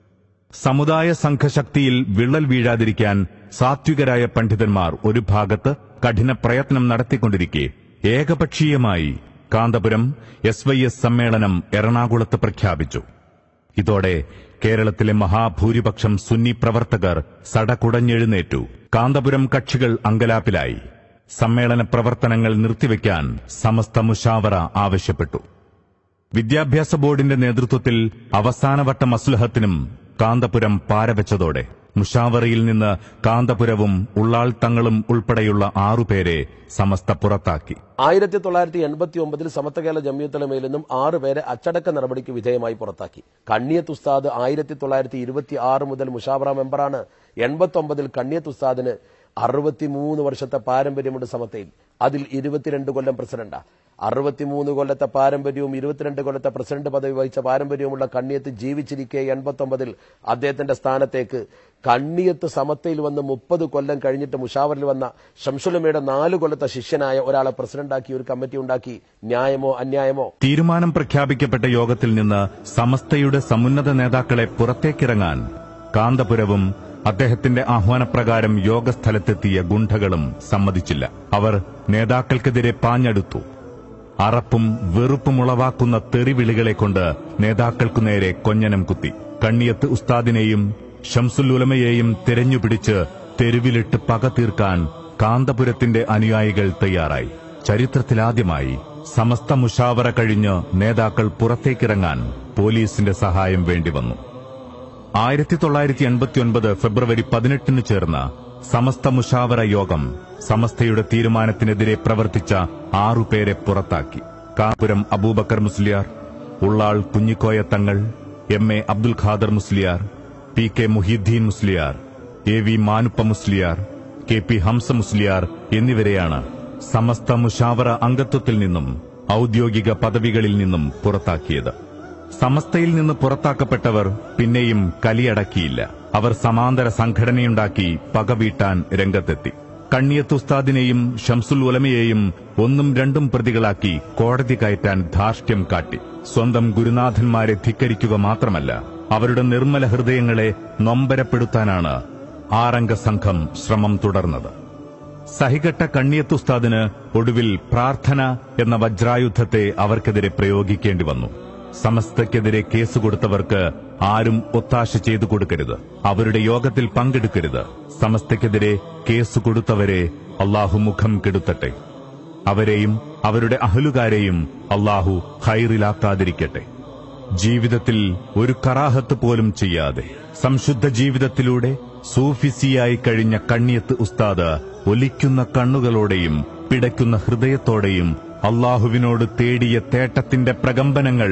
സമുദായ സംഘശക്തിയിൽ വിള്ളൽ വീഴാതിരിക്കാൻ സാത്വികരായ പണ്ഡിതന്മാർ ഒരു ഭാഗത്ത് കഠിന പ്രയത്നം നടത്തിക്കൊണ്ടിരിക്കെ ഏകപക്ഷീയമായി കാന്തപുരം എസ് വൈ എസ് സമ്മേളനം എറണാകുളത്ത് പ്രഖ്യാപിച്ചു ഇതോടെ കേരളത്തിലെ മഹാഭൂരിപക്ഷം സുന്നി പ്രവർത്തകർ സടകുടഞ്ഞെഴുന്നേറ്റു കാന്തപുരം കക്ഷികൾ അങ്കലാപ്പിലായി സമ്മേളന പ്രവർത്തനങ്ങൾ നിർത്തിവെക്കാൻ സമസ്ത മുഷാവറ ആവശ്യപ്പെട്ടു വിദ്യാഭ്യാസ ബോർഡിന്റെ നേതൃത്വത്തിൽ അവസാനവട്ട മസ്ലഹത്തിനും കാന്തപുരം പാരവെച്ചതോടെ മുഷാവറയിൽ നിന്ന് കാന്തപുരവും ഉള്ളാൾ തങ്ങളും ഉൾപ്പെടെയുള്ള ആറുപേരെ സമസ്ത പുറത്താക്കി ആയിരത്തി തൊള്ളായിരത്തി എൺപത്തി ഒമ്പതിൽ സമത്വ കേരള ജമിയത്തുലമയിൽ നിന്നും ആറ് പേരെ അച്ചടക്ക നടപടിക്ക് വിധേയമായി പുറത്താക്കി കണ്ണിയത്ത് ഉസ്താദ് ആയിരത്തി തൊള്ളായിരത്തി ഇരുപത്തി ആറ് മുതൽ മുഷാവറ മെമ്പറാണ് എൺപത്തി ഒമ്പതിൽ കണ്ണിയത്ത് ഉസ്താദിന് അറുപത്തിമൂന്ന് വർഷത്തെ പാരമ്പര്യമുണ്ട് സമത്തയിൽ അതിൽ ഇരുപത്തിരണ്ട് കൊല്ലം പ്രസിഡന്റാ അറുപത്തിമൂന്ന് കൊല്ലത്തെ പാരമ്പര്യവും ഇരുപത്തിരണ്ട് കൊല്ലത്തെ പ്രസിഡന്റ് പദവി വഹിച്ച പാരമ്പര്യവുമുള്ള കണ്ണിയത്ത് ജീവിച്ചിരിക്കെ എൺപത്തൊമ്പതിൽ അദ്ദേഹത്തിന്റെ സ്ഥാനത്തേക്ക് കണ്ണിയത്ത് സമത്തയിൽ വന്ന് മുപ്പത് കൊല്ലം കഴിഞ്ഞിട്ട് മുഷാവറിൽ വന്ന ഷംസുലമയുടെ നാല് കൊല്ലത്തെ ശിഷ്യനായ ഒരാളെ പ്രസിഡന്റാക്കി ഒരു കമ്മിറ്റി ഉണ്ടാക്കി ന്യായമോ അന്യായമോ തീരുമാനം പ്രഖ്യാപിക്കപ്പെട്ട യോഗത്തിൽ നിന്ന് സമസ്തയുടെ സമുന്നത നേതാക്കളെ പുറത്തേക്കിറങ്ങാൻ കാന്തപുരവും അദ്ദേഹത്തിന്റെ ആഹ്വാനപ്രകാരം യോഗസ്ഥലത്തെത്തിയ ഗുണ്ടകളും സമ്മതിച്ചില്ല അവർ നേതാക്കൾക്കെതിരെ പാഞ്ഞടുത്തു അറപ്പും വെറുപ്പും ഉളവാക്കുന്ന തെറിവിളികളെ കൊണ്ട് നേതാക്കൾക്കു നേരെ കൊഞ്ഞനം കുത്തി കണ്ണിയത്ത് ഉസ്താദിനെയും ഷംസുൽ ഉലമയെയും തെരഞ്ഞുപിടിച്ച് തെരുവിലിട്ട് പക തീർക്കാൻ കാന്തപുരത്തിന്റെ അനുയായികൾ തയ്യാറായി ചരിത്രത്തിലാദ്യമായി സമസ്ത മുഷാവറ കഴിഞ്ഞ് നേതാക്കൾ പുറത്തേക്കിറങ്ങാൻ പോലീസിന്റെ സഹായം വേണ്ടിവന്നു ആയിരത്തി തൊള്ളായിരത്തി എൺപത്തിയൊൻപത് ഫെബ്രുവരി പതിനെട്ടിന് ചേർന്ന സമസ്ത മുഷാവറ യോഗം സമസ്തയുടെ തീരുമാനത്തിനെതിരെ പ്രവർത്തിച്ച ആറുപേരെ പുറത്താക്കി കാപുരം Abubakar Musliyar Ullal Kunhikoya Thangal M A Abdul Khader Musliyar P K Muhiyudheen Musliyar A V Manuppa Musliyar K P Hamza Musliyar എന്നിവരെയാണ് സമസ്ത മുഷാവറ അംഗത്വത്തിൽ നിന്നും ഔദ്യോഗിക പദവികളിൽ നിന്നും പുറത്താക്കിയത് സമസ്തയിൽ നിന്ന് പുറത്താക്കപ്പെട്ടവർ പിന്നെയും കലിയടക്കിയില്ല അവർ സമാന്തര സംഘടനയുണ്ടാക്കി പകവീട്ടാൻ രംഗത്തെത്തി കണ്ണിയത്ത് ഉസ്താദിനെയും ഷംസുൽ ഉലമയെയും ഒന്നും രണ്ടും പ്രതികളാക്കി കോടതി കയറ്റാൻ ധാർഷ്ട്യം കാട്ടി സ്വന്തം ഗുരുനാഥന്മാരെ ധിക്കരിക്കുക മാത്രമല്ല അവരുടെ നിർമ്മല ഹൃദയങ്ങളെ നൊമ്പരപ്പെടുത്താനാണ് ആറംഗ സംഘം ശ്രമം തുടർന്നത് സഹികെട്ട കണ്ണിയത്ത് ഉസ്താദിന് ഒടുവിൽ പ്രാർത്ഥന എന്ന വജ്രായുധത്തെ അവർക്കെതിരെ പ്രയോഗിക്കേണ്ടി വന്നു സമസ്തയ്ക്കെതിരെ കേസ് കൊടുത്തവർക്ക് ആരും ഒത്താശ ചെയ്തു കൊടുക്കരുത് അവരുടെ യോഗത്തിൽ പങ്കെടുക്കരുത് സമസ്തയ്ക്കെതിരെ കേസ് കൊടുത്തവരെ അള്ളാഹു മുഖം കെടുത്തട്ടെ അവരെയും അവരുടെ അഹലുകാരെയും അള്ളാഹു ഹൈറിലാക്കാതിരിക്കട്ടെ ജീവിതത്തിൽ ഒരു കറാഹത്ത് പോലും ചെയ്യാതെ സംശുദ്ധ ജീവിതത്തിലൂടെ സൂഫിസിയായി കഴിഞ്ഞ കണ്ണിയത്ത് ഉസ്താദ് ഒലിക്കുന്ന കണ്ണുകളോടെയും പിടയ്ക്കുന്ന ഹൃദയത്തോടെയും അള്ളാഹുവിനോട് തേടിയ തേട്ടത്തിന്റെ പ്രകമ്പനങ്ങൾ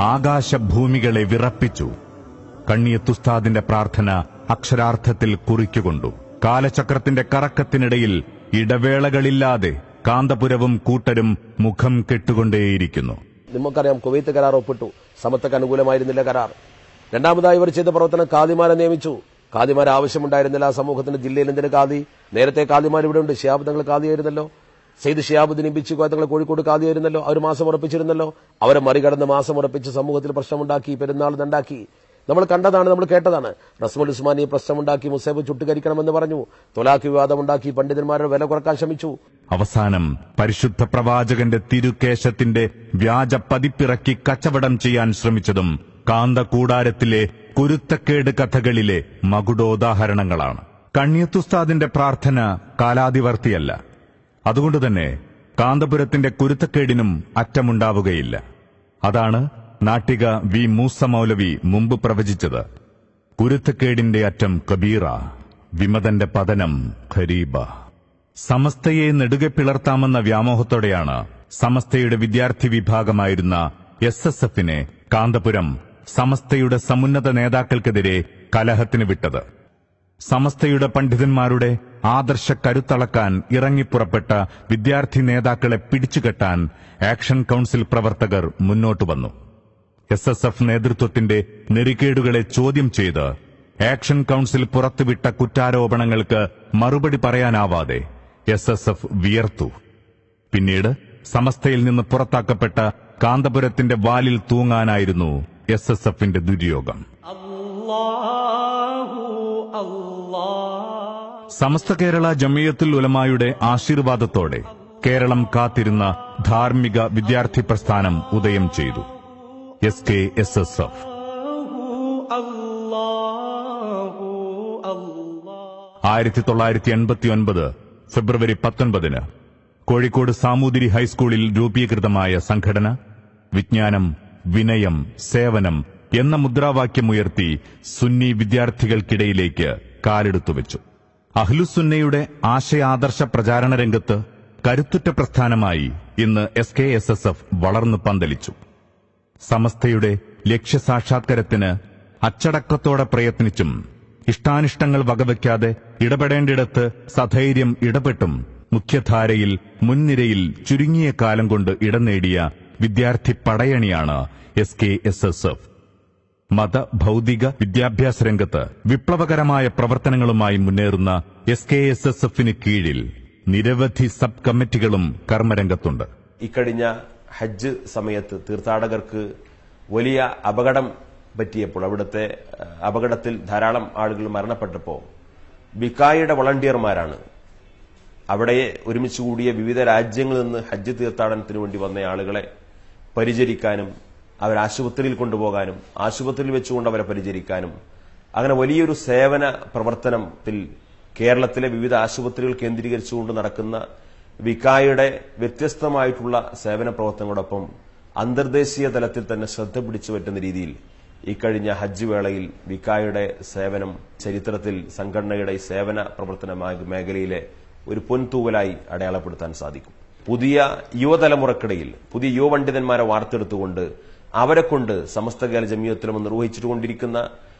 ആകാശഭൂമികളെ വിറപ്പിച്ചു കണ്ണിയത്തുസ്താദിന്റെ പ്രാർത്ഥന അക്ഷരാർത്ഥത്തിൽ കുറിക്കുകൊണ്ടു കാലചക്രത്തിന്റെ കറക്കത്തിനിടയിൽ ഇടവേളകളില്ലാതെ കാന്തപുരവും കൂട്ടരും മുഖം കെട്ടുകൊണ്ടേയിരിക്കുന്നു നമുക്കറിയാം കുവൈത്ത് കരാർ ഒപ്പിട്ടു സമത്വക്ക് അനുകൂലമായിരുന്നില്ല കരാർ രണ്ടാമതായി ഇവർ ചെയ്ത പ്രവർത്തനം കാദിമാരെ നിയമിച്ചു കാദിമാർ ആവശ്യമുണ്ടായിരുന്നില്ല ആ സമൂഹത്തിന് ജില്ലയിൽ എന്തിന് കാദി നേരത്തെ കാദിമാർ ഇവിടെ ഉണ്ട് ഷിയാബ് തങ്ങൾ കാദിയായിരുന്നല്ലോ സെയ്ദ് ഷിയാബുദ്ദീൻ ബിച്ചു തങ്ങൾ കോഴിക്കോട് കാദിയായിരുന്നല്ലോ അവർ മാസം ഉറപ്പിച്ചിരുന്നല്ലോ അവരെ മറികടന്ന് മാസം ഉറപ്പിച്ച് സമൂഹത്തിൽ പ്രശ്നമുണ്ടാക്കി പെരുന്നാൾ ദണ്ടാക്കി നമ്മൾ കണ്ടതാണ് നമ്മൾ കേട്ടതാണ് റസ്മുൽ ഉസ്മാനി പ്രശ്നമുണ്ടാക്കി മുസേബ് ചുട്ടുകരിക്കണമെന്ന് പറഞ്ഞു തൊലാഖ് വിവാദമുണ്ടാക്കി പണ്ഡിതന്മാരുടെ വില കുറക്കാൻ ശ്രമിച്ചു അവസാനം പരിശുദ്ധ പ്രവാചകന്റെ തിരുകേശത്തിന്റെ വ്യാജ പതിപ്പിറക്കി കച്ചവടം ചെയ്യാൻ ശ്രമിച്ചതും കാന്തകൂടാരത്തിലെ കുരുത്തക്കേട് കഥകളിലെ മകുടോദാഹരണങ്ങളാണ് കണ്ണിയത്തുസ്താദിന്റെ പ്രാർത്ഥന കാലാതിവർത്തിയല്ല അതുകൊണ്ടുതന്നെ കാന്തപുരത്തിന്റെ കുരുത്തക്കേടിനും അറ്റമുണ്ടാവുകയില്ല അതാണ് നാട്ടിക വി മൂസ മൗലവി മുമ്പ് പ്രവചിച്ചത് കുരുത്തക്കേടിന്റെ അറ്റം കബീറ വിമതന്റെ പതനം ഖരീബ സമസ്തയെ നെടുകെ പിളർത്താമെന്ന വ്യാമോഹത്തോടെയാണ് സമസ്തയുടെ വിദ്യാർത്ഥി വിഭാഗമായിരുന്ന എസ് എസ് എഫിനെ കാന്തപുരം സമസ്തയുടെ സമുന്നത നേതാക്കൾക്കെതിരെ കലഹത്തിന് വിട്ടത് സമസ്തയുടെ പണ്ഡിതന്മാരുടെ ആദർശ കരുത്തളക്കാൻ ഇറങ്ങിപ്പുറപ്പെട്ട വിദ്യാർത്ഥി നേതാക്കളെ പിടിച്ചുകെട്ടാൻ ആക്ഷൻ കൌൺസിൽ പ്രവർത്തകർ മുന്നോട്ടു വന്നു എസ് എസ് എഫ് നേതൃത്വത്തിന്റെ നെറികേടുകളെ ചോദ്യം ചെയ്ത് ആക്ഷൻ കൌൺസിൽ പുറത്തുവിട്ട കുറ്റാരോപണങ്ങൾക്ക് മറുപടി പറയാനാവാതെ എസ് എസ് എഫ് വിയർത്തു പിന്നീട് സമസ്തയിൽ നിന്ന് പുറത്താക്കപ്പെട്ട കാന്തപുരത്തിന്റെ വാലിൽ തൂങ്ങാനായിരുന്നു എസ് എസ് എഫിന്റെ ദുര്യോഗം الله الله സമസ്ത കേരള ജമിയത്തുൽ ഉലമായുടെ ആശീർവാദത്തോടെ കേരളം കാത്തിരുന്ന ധാർമ്മിക വിദ്യാർത്ഥി പ്രസ്ഥാനം ഉദയം ചെയ്തു S K S S F الله الله ആയിരത്തി തൊള്ളായിരത്തി എൺപത്തി ഒൻപത് ഫെബ്രുവരി പത്തൊൻപതിന് കോഴിക്കോട് സാമൂതിരി ഹൈസ്കൂളിൽ രൂപീകൃതമായ സംഘടന വിജ്ഞാനം വിനയം സേവനം എന്ന മുദ്രാവാക്യമുയർത്തി സുന്നി വിദ്യാർത്ഥികൾക്കിടയിലേക്ക് കാലെടുത്തുവെച്ചു അഹ്ലുസുന്നയുടെ ആശയാദർശ പ്രചാരണ രംഗത്ത് കരുത്തുറ്റ പ്രസ്ഥാനമായി ഇന്ന് S K S S F വളർന്നു പന്തലിച്ചു സമസ്തയുടെ ലക്ഷ്യസാക്ഷാത്കാരത്തിന് അച്ചടക്കത്തോടെ പ്രയത്നിച്ചും ഇഷ്ടാനിഷ്ടങ്ങൾ വകവയ്ക്കാതെ ഇടപെടേണ്ടിടത്ത് സധൈര്യം ഇടപെട്ടും മുഖ്യധാരയിൽ മുൻനിരയിൽ ചുരുങ്ങിയ കാലം കൊണ്ട് ഇടം നേടിയ വിദ്യാർത്ഥി പടയണിയാണ് S K S S F മത ഭൗതിക വിദ്യാഭ്യാസ രംഗത്ത് വിപ്ലവകരമായ പ്രവർത്തനങ്ങളുമായി മുന്നേറുന്ന എസ് കെ എസ് എസ് എഫിന് കീഴിൽ നിരവധി സബ് കമ്മിറ്റികളും കർമ്മരംഗത്തുണ്ട് ഇക്കഴിഞ്ഞ ഹജ്ജ് സമയത്ത് തീർത്ഥാടകർക്ക് വലിയ അപകടം പറ്റിയപ്പോൾ അവിടുത്തെ അഹ്, അപകടത്തിൽ ധാരാളം ആളുകൾ മരണപ്പെട്ടപ്പോൾ ബിക്കായുടെ വളണ്ടിയർമാരാണ് അവിടെ ഒരുമിച്ച് കൂടിയ വിവിധ രാജ്യങ്ങളിൽ നിന്ന് ഹജ്ജ് തീർത്ഥാടനത്തിന് വേണ്ടി വന്ന ആളുകളെ പരിചരിക്കാനും അവർ ആശുപത്രിയിൽ കൊണ്ടുപോകാനും ആശുപത്രിയിൽ വെച്ചുകൊണ്ട് അവരെ പരിചരിക്കാനും അങ്ങനെ വലിയൊരു സേവന പ്രവർത്തനത്തിൽ കേരളത്തിലെ വിവിധ ആശുപത്രികൾ കേന്ദ്രീകരിച്ചുകൊണ്ട് നടക്കുന്ന വിക്കായുടെ വ്യത്യസ്തമായിട്ടുള്ള സേവന പ്രവർത്തനങ്ങളോടൊപ്പം അന്തർദേശീയ തലത്തിൽ തന്നെ ശ്രദ്ധ പിടിച്ചു പറ്റുന്ന രീതിയിൽ ഇക്കഴിഞ്ഞ ഹജ്ജ് വേളയിൽ വിക്കായുടെ സേവനം ചരിത്രത്തിൽ സംഘടനയുടെ ഈ സേവന പ്രവർത്തന മാ- മേഖലയിലെ ഒരു പൊൻതൂവലായി അടയാളപ്പെടുത്താൻ സാധിക്കും പുതിയ യുവതലമുറക്കിടയിൽ പുതിയ യുവപണ്ഡിതന്മാരെ വാർത്തെടുത്തുകൊണ്ട് അവരെ കൊണ്ട് സമസ്ത കേരള ജമിയത്തിലും നിർവഹിച്ചുകൊണ്ടിരിക്കുന്ന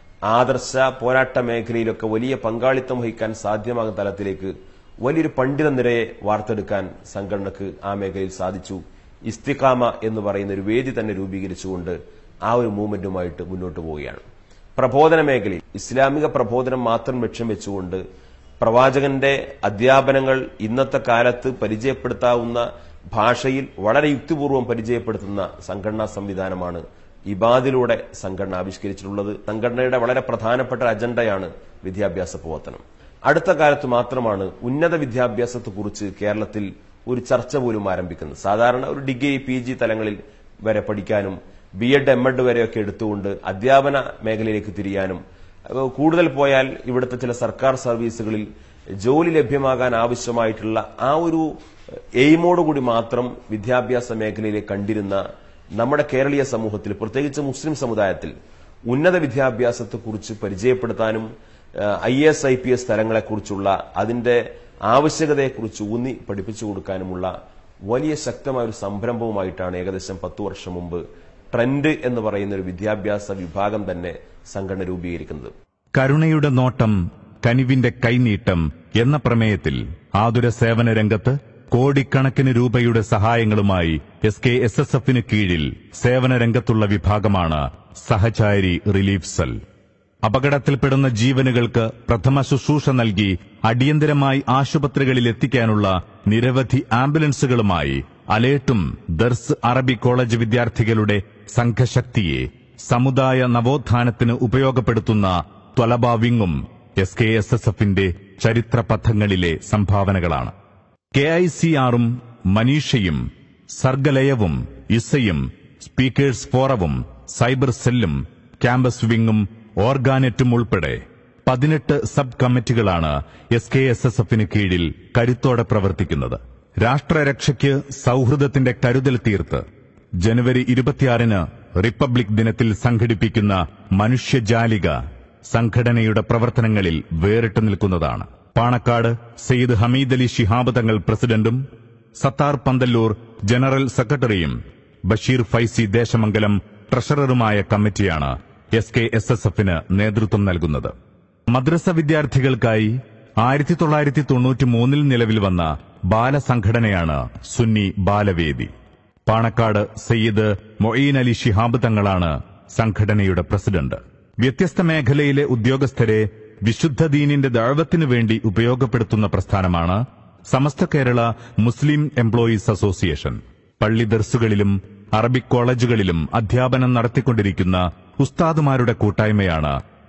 ആദർശ പോരാട്ട മേഖലയിലൊക്കെ വലിയ പങ്കാളിത്തം വഹിക്കാൻ സാധ്യമാകുന്ന തലത്തിലേക്ക് വലിയൊരു പണ്ഡിത നിരയെ വാർത്തെടുക്കാൻ സംഘടനക്ക് ആ മേഖലയിൽ സാധിച്ചു ഇസ്തിഖാമ എന്ന് പറയുന്ന ഒരു വേദി തന്നെ രൂപീകരിച്ചുകൊണ്ട് ആ ഒരു മൂവ്മെന്റുമായിട്ട് മുന്നോട്ട് പോവുകയാണ് പ്രബോധന മേഖലയിൽ ഇസ്ലാമിക പ്രബോധനം മാത്രം ലക്ഷ്യം വെച്ചുകൊണ്ട് പ്രവാചകന്റെ അധ്യാപനങ്ങൾ ഇന്നത്തെ കാലത്ത് പരിചയപ്പെടുത്താവുന്ന ഭാഷയിൽ വളരെ യുക്തിപൂർവ്വം പരിചയപ്പെടുത്തുന്ന സംഘടനാ സംവിധാനമാണ് ഇബാദിലൂടെ സംഘടന ആവിഷ്കരിച്ചിട്ടുള്ളത് സംഘടനയുടെ വളരെ പ്രധാനപ്പെട്ട ഒരു അജണ്ടയാണ് വിദ്യാഭ്യാസ പ്രവർത്തനം അടുത്ത കാലത്ത് മാത്രമാണ് ഉന്നത വിദ്യാഭ്യാസത്തെക്കുറിച്ച് കേരളത്തിൽ ഒരു ചർച്ച പോലും ആരംഭിക്കുന്നത് സാധാരണ ഒരു ഡിഗ്രി പി ജി തലങ്ങളിൽ വരെ പഠിക്കാനും ബി എഡ് എം എഡ് വരെയൊക്കെ എടുത്തുകൊണ്ട് അധ്യാപന മേഖലയിലേക്ക് തിരിയാനും അപ്പൊ കൂടുതൽ പോയാൽ ഇവിടുത്തെ ചില സർക്കാർ സർവീസുകളിൽ ജോലി ലഭ്യമാകാൻ ആവശ്യമായിട്ടുള്ള ആ ഒരു എയിമോടുകൂടി മാത്രം വിദ്യാഭ്യാസ മേഖലയിലേക്ക് കണ്ടിരുന്ന നമ്മുടെ കേരളീയ സമൂഹത്തിൽ പ്രത്യേകിച്ച് മുസ്ലിം സമുദായത്തിൽ ഉന്നത വിദ്യാഭ്യാസത്തെക്കുറിച്ച് പരിചയപ്പെടുത്താനും I S I P S തലങ്ങളെക്കുറിച്ചുള്ള അതിന്റെ ആവശ്യകതയെക്കുറിച്ച് ഊന്നി പഠിപ്പിച്ചു കൊടുക്കാനുമുള്ള വലിയ ശക്തമായ ഒരു സംരംഭവുമായിട്ടാണ് ഏകദേശം പത്തു വർഷം മുമ്പ് ട്രെൻഡ് എന്ന് പറയുന്ന ഒരു വിദ്യാഭ്യാസ വിഭാഗം തന്നെ സംഘടന രൂപീകരിക്കുന്നത് കരുണയുടെ നോട്ടം കനിവിന്റെ കൈനീട്ടം എന്ന പ്രമേയത്തിൽ ആതുര സേവന രംഗത്ത് കോടിക്കണക്കിന് രൂപയുടെ സഹായങ്ങളുമായി എസ് കെ എസ് എസ് എഫിന് കീഴിൽ സേവന രംഗത്തുള്ള വിഭാഗമാണ് സഹചാരി റിലീഫ് സെൽ അപകടത്തിൽപ്പെടുന്ന ജീവനുകൾക്ക് പ്രഥമ ശുശ്രൂഷ നൽകി അടിയന്തരമായി ആശുപത്രികളിൽ എത്തിക്കാനുള്ള നിരവധി ആംബുലൻസുകളുമായി അലേട്ടും ദർസ് അറബി കോളേജ് വിദ്യാർത്ഥികളുടെ സംഘശക്തിയെ സമുദായ നവോത്ഥാനത്തിന് ഉപയോഗപ്പെടുത്തുന്ന ത്വലബ വിങ്ങും എസ് കെ എസ് എസ് എഫിന്റെ ചരിത്രപഥങ്ങളിലെ സംഭാവനകളാണ് കെ ഐ സി ആറും മനീഷയും സർഗലയവും ഇസയും സ്പീക്കേഴ്സ് ഫോറവും സൈബർ സെല്ലും ക്യാമ്പസ് വിങ്ങും ഓർഗാനെറ്റും ഉൾപ്പെടെ പതിനെട്ട് സബ് കമ്മിറ്റികളാണ് എസ് കെ എസ് എസ് എഫിന് കീഴിൽ കരുത്തോടെ പ്രവർത്തിക്കുന്നത് രാഷ്ട്രരക്ഷയ്ക്ക് സൗഹൃദത്തിന്റെ കരുതൽ തീർത്ത് ജനുവരി ഇരുപത്തിയാറിന് റിപ്പബ്ലിക് ദിനത്തിൽ സംഘടിപ്പിക്കുന്ന മനുഷ്യജാലിക സംഘടനയുടെ പ്രവർത്തനങ്ങളിൽ വേറിട്ട് നിൽക്കുന്നതാണ് പാണക്കാട് സെയ്ദ് ഹമീദ് അലി ശിഹാബ് തങ്ങൾ പ്രസിഡന്റും സത്താർ പന്തല്ലൂർ ജനറൽ സെക്രട്ടറിയും ബഷീർ ഫൈസി ദേശമംഗലം ട്രഷററുമായ കമ്മിറ്റിയാണ് എസ് കെ എസ് എസ് എഫിന് നേതൃത്വം നൽകുന്നത് മദ്രസ വിദ്യാർത്ഥികൾക്കായി ആയിരത്തി തൊള്ളായിരത്തി തൊണ്ണൂറ്റി മൂന്നിൽ നിലവിൽ വന്ന ബാലസംഘടനയാണ് സുന്നി ബാലവേദി പാണക്കാട് സയ്യിദ് മൊയ്യീൻ അലി ശിഹാബ് തങ്ങളാണ് സംഘടനയുടെ പ്രസിഡന്റ് വ്യത്യസ്ത മേഖലയിലെ ഉദ്യോഗസ്ഥരെ വിശുദ്ധ ദീനിന്റെ ദഴവത്തിനു വേണ്ടി ഉപയോഗപ്പെടുത്തുന്ന പ്രസ്ഥാനമാണ് Samastha Kerala Muslim employees association പള്ളി ദർസുകളിലും അറബിക് കോളേജുകളിലും അധ്യാപനം നടത്തിക്കൊണ്ടിരിക്കുന്ന ഉസ്താദുമാരുടെ കൂട്ടായ്മയാണ്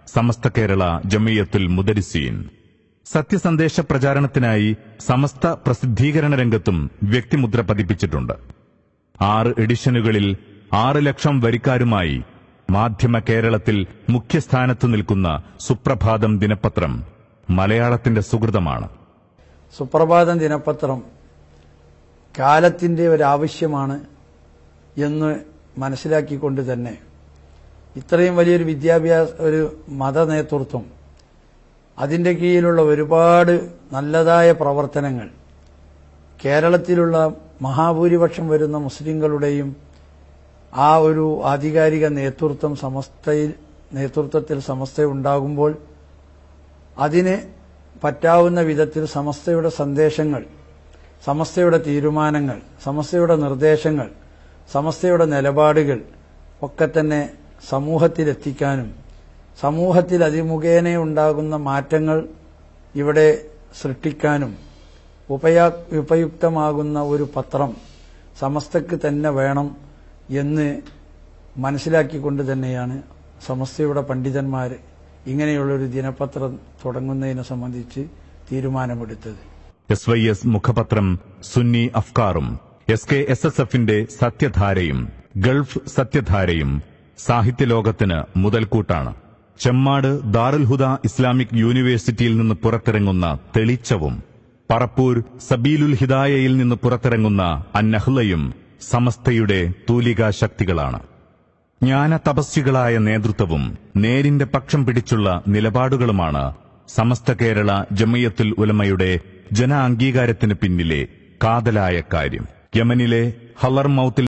സമസ്ത കേരള ജമിയത്തുൽ മുദരിസീൻ സത്യസന്ദേശ പ്രചാരണത്തിനായി സമസ്ത പ്രസിദ്ധീകരണ രംഗത്തും വ്യക്തിമുദ്ര പതിപ്പിച്ചിട്ടുണ്ട് ആറ് എഡിഷനുകളിൽ ആറ് ലക്ഷം വരിക്കാരുമായി മാധ്യമ കേരളത്തിൽ മുഖ്യസ്ഥാനത്ത് നിൽക്കുന്ന സുപ്രഭാതം ദിനപത്രം മലയാളത്തിന്റെ സുഹൃതമാണ് സുപ്രഭാതം ദിനപത്രം കാലത്തിന്റെ ഒരാവശ്യമാണ് എന്ന് മനസ്സിലാക്കിക്കൊണ്ട് തന്നെ ഇത്രയും വലിയൊരു വിദ്യാഭ്യാസ ഒരു മത നേതൃത്വം അതിന്റെ കീഴിലുള്ള ഒരുപാട് നല്ലതായ പ്രവർത്തനങ്ങൾ കേരളത്തിലുള്ള മഹാഭൂരിപക്ഷം വരുന്ന മുസ്ലിങ്ങളുടെയും ആ ഒരു ആധികാരിക നേതൃത്വം സമസ്തയിൽ നേതൃത്വത്തിൽ സമസ്ത ഉണ്ടാകുമ്പോൾ അതിന് പറ്റാവുന്ന വിധത്തിൽ സമസ്തയുടെ സന്ദേശങ്ങൾ സമസ്തയുടെ തീരുമാനങ്ങൾ സമസ്തയുടെ നിർദ്ദേശങ്ങൾ സമസ്തയുടെ നിലപാടുകൾ ഒക്കെ തന്നെ സമൂഹത്തിലെത്തിക്കാനും സമൂഹത്തിൽ അതിമുഖേന ഉണ്ടാകുന്ന മാറ്റങ്ങൾ ഇവിടെ സൃഷ്ടിക്കാനും ഉപയാ ഉപയുക്തമാകുന്ന ഒരു പത്രം സമസ്തക്ക് തന്നെ വേണം എന്ന് മനസ്സിലാക്കിക്കൊണ്ട് തന്നെയാണ് സമസ്തയുടെ പണ്ഡിതന്മാർ ഇങ്ങനെയുള്ളൊരു ദിനപത്രം തുടങ്ങുന്നതിനെ സംബന്ധിച്ച് തീരുമാനമെടുത്തത് എസ് വൈ എസ് മുഖപത്രം സുന്നി അഫ്കാറും എസ് കെ എസ് എസ് എഫിന്റെ സത്യധാരയും ഗൾഫ് സത്യധാരയും സാഹിത്യലോകത്തിന് മുതൽക്കൂട്ടാണ് ചെമ്മാട് ദാറുൽ ഹുദ ഇസ്ലാമിക് യൂണിവേഴ്സിറ്റിയിൽ നിന്ന് പുറത്തിറങ്ങുന്ന തെളിച്ചവും പറപ്പൂർ സബീലുൽ ഹിദായയിൽ നിന്ന് പുറത്തിറങ്ങുന്ന അന്നഹ്ലയും സമസ്തയുടെ തൂലികാ ശക്തികളാണ് ജ്ഞാന തപസ്വികളായ നേതൃത്വവും നേരിന്റെ പക്ഷം പിടിച്ചുള്ള നിലപാടുകളുമാണ് സമസ്ത കേരള ജമയത്തുൽ ഉലമയുടെ ജന അംഗീകാരത്തിന് പിന്നിലെ കാതലായ കാര്യം യമനിലെ ഹലർ മൌത്തിൽ